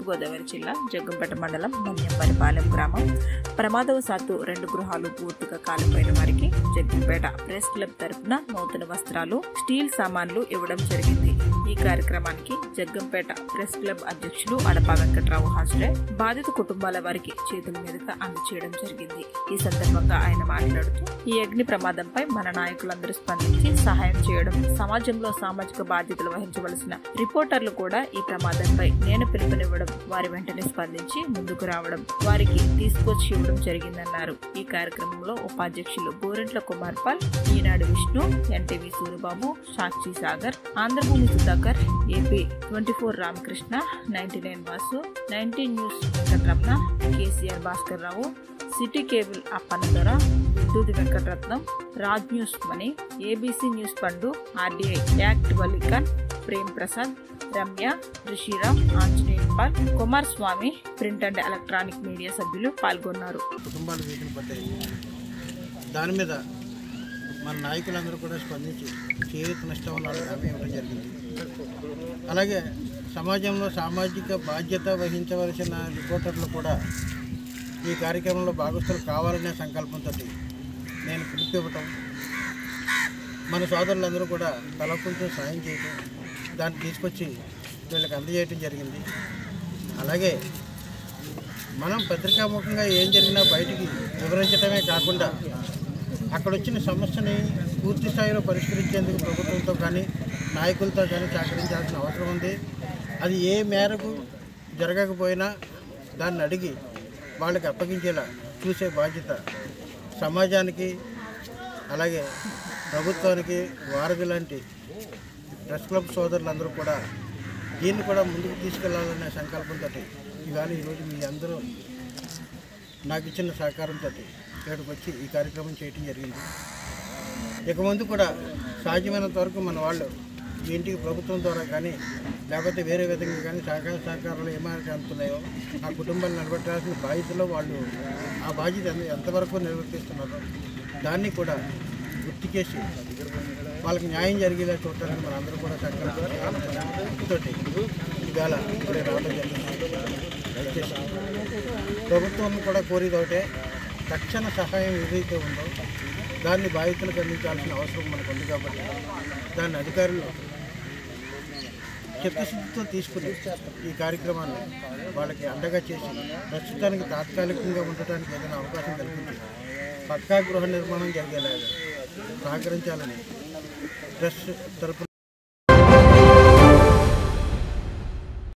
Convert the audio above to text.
తూర్పుగోదావరి జిల్లా జగ్గంపేట మండలం మన్యంపల్లిపాలెం గ్రామం ప్రమాదవశాత్తు రెండు గృహాలు పూర్తిగా కాలిపోయిన వారికి జగ్గంపేట ప్రెస్ క్లబ్ తరపున నూతన వస్త్రాలు స్టీల్ సామాన్లు ఇవ్వడం జరిగింది ఈ కార్యక్రమానికి జగ్గంపేట ప్రెస్ క్లబ్ అధ్యక్షులు అడపా వెంకట్రావు హాజరై బాధిత కుటుంబాల వారికి చేతుల మీదుగా అందజేయడం జరిగింది ఈ సందర్భంగా ఆయన మాట్లాడుతూ ఈ అగ్ని ప్రమాదంపై మన నాయకులందరూ స్పందించి సహాయం చేయడం సమాజంలో సామాజిక బాధ్యతలు వహించవలసిన రిపోర్టర్లు కూడా ఈ ప్రమాదంపై నేను పిలుపునివ్వడం వారి వెంటనే స్పందించి ముందుకు రావడం వారికి తీసుకొచ్చి ఇవ్వడం జరిగిందన్నారు ఈ కార్యక్రమంలో ఉపాధ్యక్షులు Gorantla Kumar Paul Eenadu Vishnu NTV Suryababu Sakshi Sagar Andhrabhoomi Sudhakar AP twenty four Ramakrishna ninety nine Vasu nineteen news Venkataramana KCR Bhaskar Rao city cable Appannadora Doodi Venkataratnam Raj news Mani ABC news Pandu RTI act వలికన్ Prem Prasad Ramya Rishiram Anjaneya Paul Kumar Swamy print and electronic media సభ్యులు పాల్గొన్నారు కుటుంబాలు వీటిని పడ్డాయి దాని మీద మన నాయకులందరూ కూడా స్పందించి చేయూత నష్టం వాళ్ళకి హామీ ఇవ్వడం జరిగింది అలాగే సమాజంలో సామాజిక బాధ్యత వహించవలసిన రిపోర్టర్లు కూడా ఈ కార్యక్రమంలో భాగస్థులు కావాలనే సంకల్పంతో నేను పిలిపివ్వటం మన సోదరులందరూ కూడా తల కొంచెం సాయం చేయటం దాన్ని తీసుకొచ్చి వీళ్ళకి అందజేయటం జరిగింది అలాగే మనం పత్రికాముఖంగా ఏం జరిగినా బయటికి వివరించడమే కాకుండా అక్కడ వచ్చిన సమస్యని పూర్తి స్థాయిలో పరిష్కరించేందుకు ప్రభుత్వంతో కానీ నాయకులతో కానీ సహకరించాల్సిన అవసరం ఉంది అది ఏ మేరకు జరగకపోయినా దాన్ని అడిగి వాళ్ళకి అప్పగించేలా చూసే బాధ్యత సమాజానికి అలాగే ప్రభుత్వానికి వారధి లాంటి ప్రెస్ క్లబ్ సోదరులందరూ కూడా దీన్ని కూడా ముందుకు తీసుకెళ్లాలనే సంకల్పంతో ఇవాళ ఈరోజు మీ అందరూ నాకు ఇచ్చిన సహకారంతో ఇక్కడికి వచ్చి ఈ కార్యక్రమం చేయటం జరిగింది ఇక ముందు కూడా సాధ్యమైనంత వరకు మన వాళ్ళు ఈ ఇంటికి ప్రభుత్వం ద్వారా కానీ లేకపోతే వేరే విధంగా కానీ సహకార సహకారాలు ఏమైనా అందుతున్నాయో ఆ కుటుంబాన్ని నిలబెట్టాల్సిన బాధ్యతలో వాళ్ళు ఆ బాధ్యత ఎంత ఎంతవరకు నిర్వర్తిస్తున్నారో దాన్ని కూడా గుర్తు చేసి వాళ్ళకి న్యాయం జరిగేలా చూడటానికి మనందరూ కూడా సంకల్పంతో ఇవాళ ఇప్పుడే రావడం జరిగింది దయచేసి ప్రభుత్వం కూడా కోరేది ఒకటే తక్షణ సహాయం ఏదైతే ఉందో దాన్ని బాధితులకు అందించాల్సిన అవసరం మనకు ఉంది కాబట్టి దాన్ని అధికారులు చిత్తశుద్ధితో తీసుకుని ఈ కార్యక్రమాన్ని వాళ్ళకి అండగా చేసి ప్రస్తుతానికి తాత్కాలికంగా ఉండటానికి ఏదైనా అవకాశం కల్పించి పక్కా గృహ నిర్మాణం జరిగేలాగా సహకరించాలని ప్రెస్ తరపున